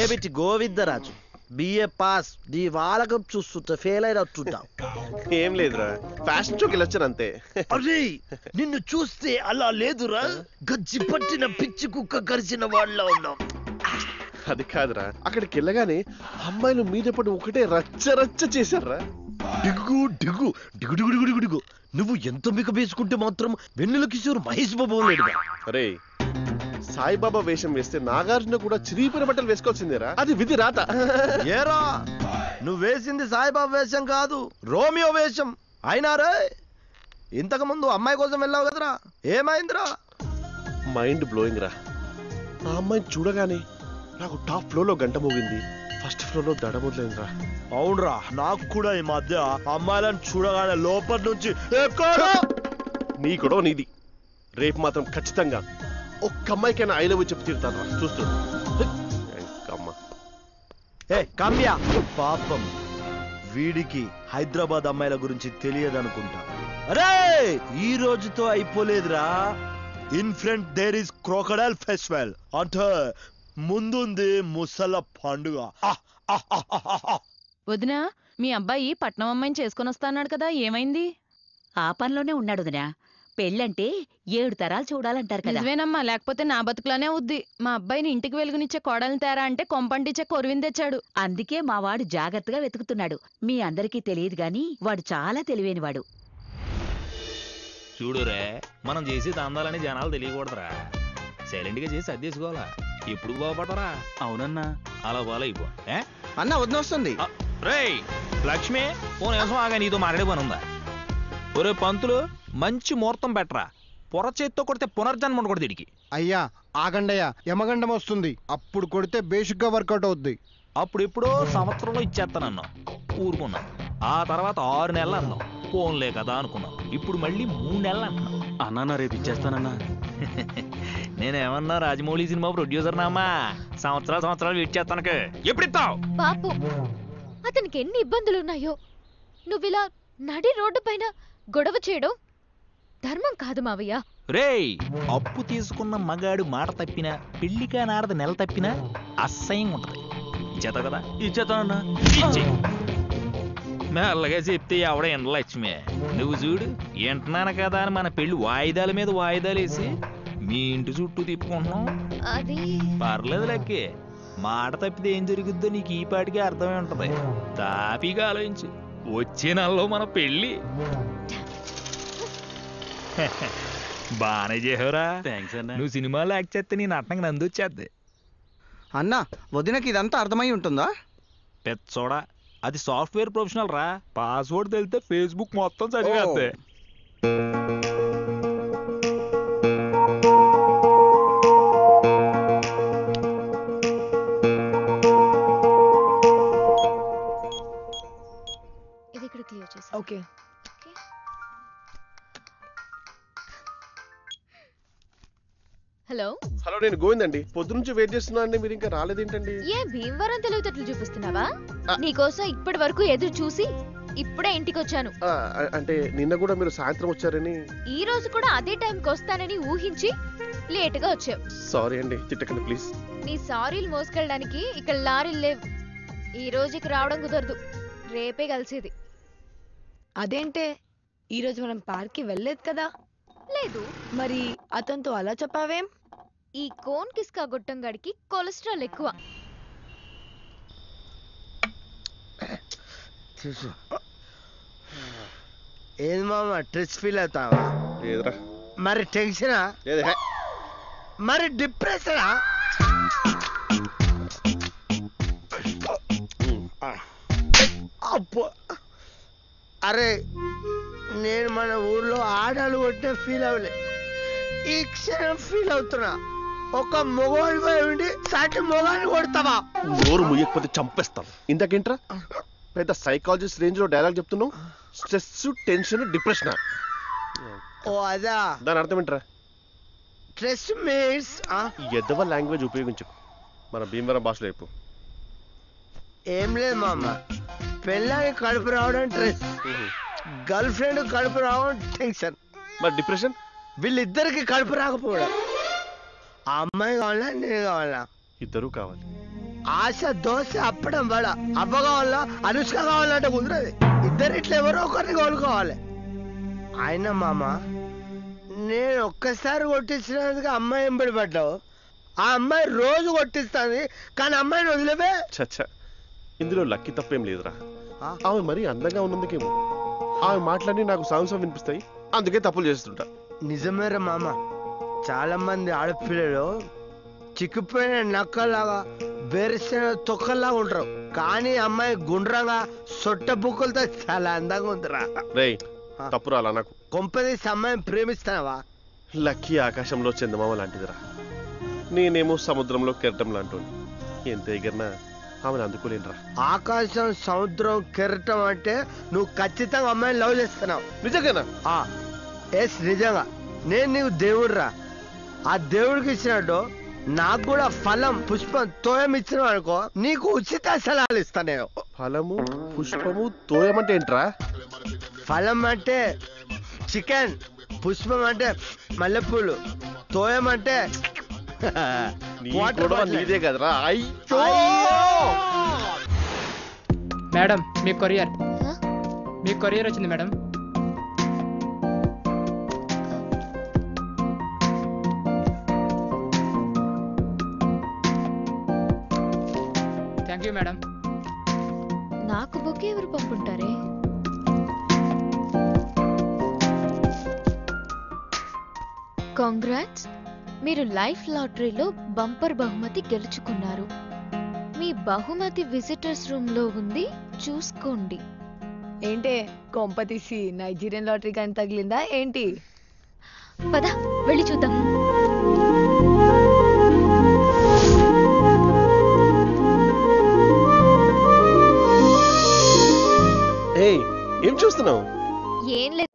ఏమిటి Govindaraju BA pass నీ వాళ్ళకం చూస్తుంటే ఫెయిల్ అయినట్టుంటావు ఏం లేదురా ఫ్యాషన్ షోకి వెళ్ళొచ్చాను అంతే అరే నిన్ను చూస్తే అలా లేదురా గజ్జి పట్టిన పిచ్చి కుక్క కరిచిన వాళ్ళ ఉన్నాం అది కాదురా అక్కడికి వెళ్ళగానే అమ్మాయిలు మీద పడి ఒకటే రచ్చ రచ్చ చేశారా డిగ్గు డిగ్గు డిగు డిగు డిగు డిగు డిగు నువ్వు ఎంత మిక వేసుకుంటే మాత్రం వెన్నెల కిషోర్ మహేష్ బాబు లేడుగా అరే సాయిబాబా వేషం వేస్తే నాగార్జున కూడా చిరిగిపోయిన బట్టలు వేసుకోవాల్సిందేరా అది విధి రాత ఏరా నువ్వు వేసింది సాయిబాబా వేషం కాదు రోమియో వేషం అయినా రే ఇంతకు ముందు అమ్మాయి కోసం వెళ్ళావు కదరా ఏమైందిరా మైండ్ బ్లోయింగ్ రా ఆ అమ్మాయిని చూడగానే నాకు టాప్ ఫ్లో లో గంట మోగింది ఫస్ట్ ఫ్లోర్ లో దడ మొదలైందిరా అవునరా నాకు కూడా ఈ మధ్య అమ్మాయిలను చూడగానే లోపల నుంచి ఎక్కడో నీ కూడా నీది రేపు మాత్రం ఖచ్చితంగా ఒక్క అమ్మాయికైనా ఐ లవ్ చెప్పి తీరుతాను చూస్తుండు అమ్మ ఏ కామ్యా పాపం వీడికి హైదరాబాద్ అమ్మాయిల గురించి తెలియదు అనుకుంటా అరే ఈ రోజుతో అయిపోలేదురా in front there is crocodile festival అంటే ముందుంది ముసల పండుగ ఆహ్, ఆహ్, ఆహ్, ఆహ్, ఆహ్, ఆహ్. వదినా మీ అబ్బాయి పట్నం అమ్మాయిని చేసుకొని వస్తాన్నాడు కదా ఏమైంది ఆ పనిలోనే ఉన్నాడు వదినా పెళ్ళంటే ఏడు తరాలు చూడాలంటారు కదా నిజమేనమ్మా లేకపోతే నా బతుకులానే అవుద్ది మా అబ్బాయిని ఇంటికి వెలుగునిచ్చే కోడల్ని తేరా అంటే కొంపంటిచ్చే కొరువిని తెచ్చాడు అందుకే మా వాడు జాగ్రత్తగా వెతుకుతున్నాడు మీ అందరికీ తెలియదు గాని వాడు చాలా తెలివైనవాడు చూడురే మనం చేసే దందాలని జనాలు తెలియకూడదురా సైలెంట్ గా చేసి అద్దెసుకోవాలా ఎప్పుడు బాగుపడరా అవునన్నా అలా బాగా అయిపో ఏ? అన్న వదిన వస్తుంది ఆ, రేయ్ లక్ష్మి ఓ నిమిషం ఆగా నీతో మాట్లాడే పని ఉందా ఒరే పంతులు మంచి ముహూర్తం పెట్టరా పొర చేత్తో కొడితే పునర్జన్మ ఉండకూడదు ఇడికి అయ్యా ఆగండయ్యా యమగండం వస్తుంది అప్పుడు కొడితే బేసిక్ గా వర్కౌట్ అవుద్ది అప్పుడు ఎప్పుడో సంవత్సరంలో ఇచ్చేస్తానన్నావు ఊరుకున్నాం ఆ తర్వాత ఆరు నెలలు అన్నాం ఫోన్లే కదా అనుకున్నాం ఇప్పుడు మళ్ళీ మూడు నెలలు అంటున్నాం అన్నా రేపు ఇచ్చేస్తానన్నా నేనేమన్నా రాజమౌళి సినిమా ప్రొడ్యూసర్ నామా సంవత్సరాలు సంవత్సరాలు వెయిట్ చేస్తానకే ఎప్పుడు ఇస్తావు పాపం అతనికి ఎన్ని ఇబ్బందులున్నాయో నువ్విలా నడి రోడ్డు పైన గొడవ చేయడం ధర్మం కాదు మావయ్య రేయ్ అప్పు తీసుకున్న మగాడు మాట తప్పినా పెళ్లికా నారద నెల తప్పినా అసహ్యం ఉంటది ఇచ్చేత కదా ఇచ్చేస్తానన్నా ఇచ్చేయ్. మెల్లగా చెప్తే ఎవడ ఎండ లక్ష్మి నువ్వు చూడు వింటున్నాను కదా అని మన పెళ్లి వాయిదాల మీద వాయిదాలు వేసి మీ ఇంటి చుట్టూ తిప్పుకుంటున్నాం అది పర్లేదు లక్కి మాట తప్పితే ఏం జరుగుద్దో నీకు ఈ పాటికి అర్థమై ఉంటది తాపీగా ఆలోచించు వచ్చే నెలలో మన పెళ్ళి బానే చేసావురా థ్యాంక్స్ అన్నా నువ్వు సినిమాలో యాక్ట్ చేస్తే నీ నటనకి నంది వచ్చేద్ది అన్న వదినకి ఇదంతా అర్థమై ఉంటుందా పెచ్చోడా అది సాఫ్ట్వేర్ ప్రొఫెషనల్ రా పాస్వర్డ్ తెలితే ఫేస్బుక్ మొత్తం చదివేస్తే ఇది ఇక్కడ క్లియర్ చేసి ఓకే హలో హలో నేను గోవిందండి పొద్దు నుంచి వెయిట్ చేస్తున్నా అండి మీరు ఇంకా రాలేదేంటండి ఏ భీమవరం తెలివితేటలు చూపిస్తున్నావా ఆ. నీకోసం ఇప్పటి వరకు ఎదురు చూసి ఇప్పుడే ఇంటికి వచ్చాను ఆ, అ- అంటే నిన్న కూడా మీరు సాయంత్రం వచ్చారని ఈ రోజు కూడా అదే టైంకి వస్తానని ఊహించి లేటుగా వచ్చావు సారీ అండి తిట్టకండి ప్లీజ్ నీ సారీలు మోసుకెళ్ళడానికి ఇక్కడ లారీలు లేవు ఈ రోజు ఇక రావడం కుదరదు రేపే కలిసేది అదేంటే ఈరోజు మనం పార్క్కి వెళ్ళలేదు కదా లేదు మరి అతనితో అలా చెప్పావేం ఈ కోన్ కిస్కా గొట్టం గడికి కొలెస్ట్రాల్ ఎక్కువ చూసు ఏది మామ స్ట్రెస్ ఫీల్ అవుతావా లేదురా మరి టెన్షనా లేదు హే. మరి డిప్రెషనా ఉమ్. అబ్బో అరే నేను మన ఊర్లో ఆడాలు కొట్టే ఫీల్ అవ్వలే ఈ క్షణం ఫీల్ అవుతున్నా ఒక మొగోడిపై ఉండి సాటి మొగాన్ని కొడతావా నోరు ముయ్యకపోతే చంపేస్తాం ఇందాకేంట్రా పెద్ద సైకాలజిస్ట్ రేంజ్ లో డైలాగ్ చెప్తున్నావు స్ట్రెస్ టెన్షన్ డిప్రెషన్ ఓ అదా దాని అర్థం ఏంట్రా స్ట్రెస్ మీన్స్ ఈ ఎద్దవ లాంగ్వేజ్ ఉపయోగించు మన భీమవరం భాషలో చెప్పు ఏం లేదు మామ పెళ్ళానికి కడుపు రావడం స్ట్రెస్ గర్ల్ ఫ్రెండ్ కడుపు రావడం టెన్షన్ మరి డిప్రెషన్ వీళ్ళిద్దరికి కడుపు రాకపోవడం ఆ అమ్మాయి కావాలా నేను కావాలా ఇద్దరూ కావాలి ఆశ దోశ అప్పడం వడ అవ్వ కావాలా అనుష్క కావాలంటే కుదరదు ఇద్దరు ఇట్లా ఎవరో ఒకరిని కోలుకోవాలి ఆయన మామ నేను ఒక్కసారి కొట్టించినందుకు అమ్మాయి ఎంబడి పడ్డావు ఆ అమ్మాయి రోజు కొట్టిస్తుంది కానీ అమ్మాయిని వదిలేవే చచ్చా ఇందులో లక్కీ తప్పేం లేదురా ఆ? ఆమె మరీ అందంగా ఉన్నందుకేమో ఆమె మాటలన్నీ నాకు సాంసం వినిపిస్తాయి అందుకే తప్పులు చేస్తుంటా నిజమేరా మామ చాలా మంది ఆడపిల్లలు చిక్కిపోయిన నక్కలాగా బెరిసిన తొక్కల్లాగా ఉంటారు కానీ అమ్మాయి గుండ్రంగా సొట్ట బుక్కులతో చాలా అందంగా ఉందిరా రేయ్ ఆ. తప్పురా అలా నాకు కొంపదీసి అమ్మాయిని ప్రేమిస్తావా లక్కీ ఆకాశంలో చందమామ లాంటిదిరా నేనేమో సముద్రంలో కెరటం లాంటి ఎంత ఎగిరినా ఆమెను అందుకోలేనురా ఆకాశం సముద్రం కెరటం అంటే నువ్వు ఖచ్చితంగా అమ్మాయిని లవ్ చేస్తున్నావు నిజంగానా ఆ ఎస్ నిజంగా నేను నీవు దేవుడురా ఆ దేవుడికి ఇచ్చినట్టు నాకు కూడా ఫలం పుష్పం తోయం ఇచ్చినావు అనుకో నీకు ఉచిత సలహాలు ఇస్తా నేను ఫలము పుష్పము తోయమంటే ఏంట్రా ఫలం అంటే చికెన్ పుష్పం అంటే మల్లెపూలు తోయం అంటే నీ Water గొడవ bottle. నీదే కదరా అయ్యో మేడం మీ కొరియర్ హ? మీ కొరియర్ వచ్చింది మేడం థ్యాంక్ యూ మేడం నాకు బొకే ఎవరు పంపుంటారే కాంగ్రాట్స్ మీరు లైఫ్ లాటరీలో బంపర్ బహుమతి గెలుచుకున్నారు మీ బహుమతి విజిటర్స్ రూమ్ లో ఉంది చూసుకోండి ఏంటే కొంప తీసి నైజీరియన్ లాటరీ కానీ తగిలిందా ఏంటి పద వెళ్ళి చూద్దాం ఏయ్ ఏం చూస్తున్నావు ఏం లేదు